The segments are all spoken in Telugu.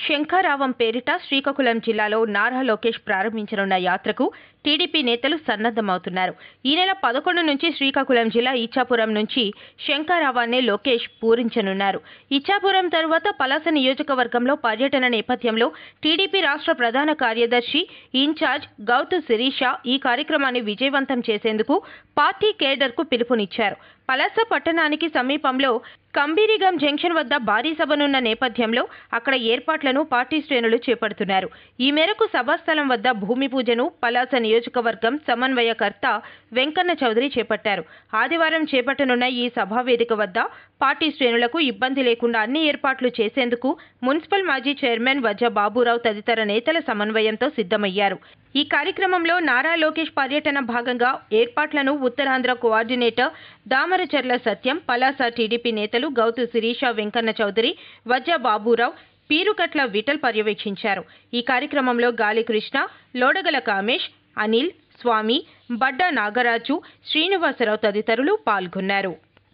శంఖారావం పేరిట శ్రీకాకుళం జిల్లాలో నారా లోకేష్ ప్రారంభించనున్న యాత్రకు టీడీపీ నేతలు సన్నద్ధమవుతున్నారు ఈ నెల పదకొండు నుంచి శ్రీకాకుళం జిల్లా ఇచ్చాపురం నుంచి శంఖారావాన్ని లోకేష్ పూరించనున్నారు ఇచ్చాపురం తరువాత పలాస నియోజకవర్గంలో పర్యటన నేపథ్యంలో టీడీపీ రాష్ట్ర ప్రధాన కార్యదర్శి ఇన్ఛార్జ్ గౌతు శిరీష ఈ కార్యక్రమాన్ని విజయవంతం చేసేందుకు పార్టీ కేడర్కు పిలుపునిచ్చారు పలాస పట్టణానికి సమీపంలో కంబీరిగం జంక్షన్ వద్ద భారీ సభనున్న నేపథ్యంలో అక్కడ ఏర్పాట్లను పార్టీ శ్రేణులు చేపడుతున్నారు ఈ మేరకు సభాస్థలం వద్ద భూమి పూజను పలాస నియోజకవర్గం సమన్వయకర్త వెంకన్న చౌదరి చేపట్టారు ఆదివారం చేపట్టనున్న ఈ సభా వేదిక వద్ద పార్టీ శ్రేణులకు ఇబ్బంది లేకుండా అన్ని ఏర్పాట్లు చేసేందుకు మున్సిపల్ మాజీ చైర్మన్ వజ్జ బాబురావు తదితర నేతల సమన్వయంతో సిద్ధమయ్యారు ఈ కార్యక్రమంలో నారా లోకేష్ పర్యటన భాగంగా ఏర్పాట్లను ఉత్తరాంధ్ర కోఆర్డినేటర్ దామరచర్ల సత్యం పలాస టీడీపీ నేతలు గౌతు శిరీష వెంకన్న చౌదరి వజ్జ బాబురావు పీరుకట్ల విఠల్ పర్యవేక్షించారు ఈ కార్యక్రమంలో గాలి కృష్ణ లోడగల కామేష్ అనిల్ స్వామి బడ్డా నాగరాజు శ్రీనివాసరావు తదితరులు పాల్గొన్నారు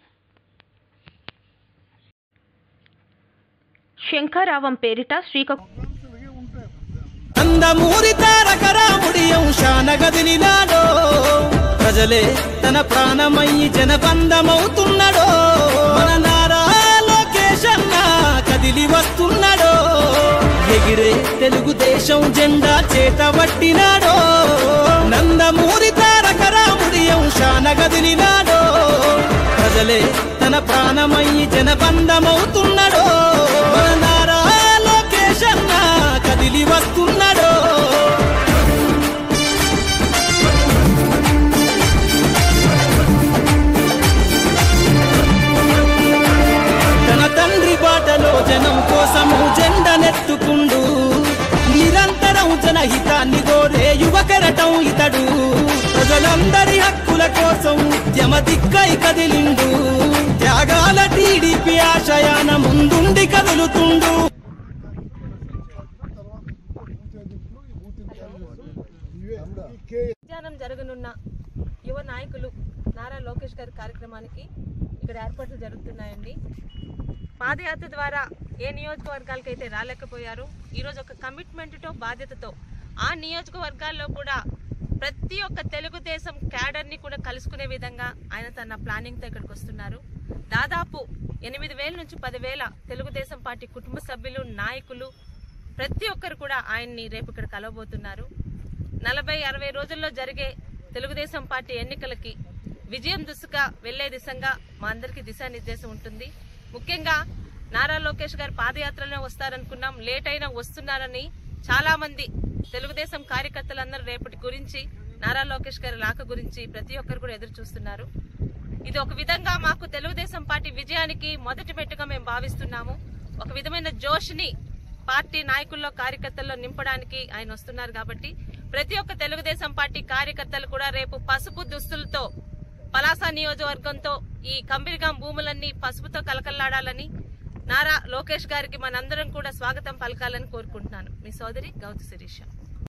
శంఖారావం పేరిట శ్రీకాకుళం అందమూరి తారక రాముడి అంశాన గదిలినాడో ప్రజలే తన ప్రాణమయ్యి జనబంధమవుతున్నాడో మన నారా లోకేశన్న కదిలి వస్తున్నాడో ఎగిరే తెలుగుదేశం జెండా చేత పట్టినాడో నందమూరి తారక రాముడి అంశాన గదిలినాడో ప్రజలే తన ప్రాణమయ్యి జనబంధమవుతున్నాడో మన నారా లోకేశన్న కదిలి వస్తున్నాడో తన తండ్రి బాటలో జనం కోసము జెండనెత్తుకుండు నిరంతరం జనహితాన్ని కోరే యువకరటం ఇతడు ప్రజలందరి హక్కుల కోసం ఉద్యమ దిక్కై కదిలిండు త్యాగాల టీడీపీ ఆశయాన ముందుండి కదులుతుండు మధ్యాహ్నం జరగనున్న యువ నాయకులు నారా లోకేష్ గారి కార్యక్రమానికి ఇక్కడ ఏర్పాట్లు జరుగుతున్నాయండి పాదయాత్ర ద్వారా ఏ నియోజకవర్గాలకైతే రాలేకపోయారో ఈరోజు ఒక కమిట్మెంట్తో బాధ్యతతో ఆ నియోజకవర్గాల్లో కూడా ప్రతి ఒక్క తెలుగుదేశం క్యాడర్ని కూడా కలుసుకునే విధంగా ఆయన తన ప్లానింగ్తో ఇక్కడికి వస్తున్నారు దాదాపు ఎనిమిది వేల నుంచి పదివేల తెలుగుదేశం పార్టీ కుటుంబ సభ్యులు నాయకులు ప్రతి ఒక్కరు కూడా ఆయన్ని రేపు ఇక్కడ కలవబోతున్నారు నలభై అరవై రోజుల్లో జరిగే తెలుగుదేశం పార్టీ ఎన్నికలకి విజయం దిశగా వెళ్లే దిశగా మా అందరికీ దిశానిర్దేశం ఉంటుంది ముఖ్యంగా నారా లోకేష్ గారు పాదయాత్రలోనే వస్తారనుకున్నాం లేట్ అయినా వస్తున్నారని చాలా మంది తెలుగుదేశం కార్యకర్తలందరూ రేపటి గురించి నారా లోకేష్ గారి రాక గురించి ప్రతి ఒక్కరు కూడా ఎదురు చూస్తున్నారు ఇది ఒక విధంగా మాకు తెలుగుదేశం పార్టీ విజయానికి మొదటి మెట్టుగా మేము భావిస్తున్నాము ఒక విధమైన జోష్ని పార్టీ నాయకుల్లో కార్యకర్తల్లో నింపడానికి ఆయన వస్తున్నారు కాబట్టి ప్రతి ఒక్క తెలుగుదేశం పార్టీ కార్యకర్తలు కూడా రేపు పసుపు దుస్తులతో పలాస నియోజకవర్గంతో ఈ కంబిరిగాం భూములన్నీ పసుపుతో కలకల్లాడాలని నారా లోకేష్ గారికి మనందరం కూడా స్వాగతం పలకాలని కోరుకుంటున్నాను మీ సోదరి గౌతు శిరీష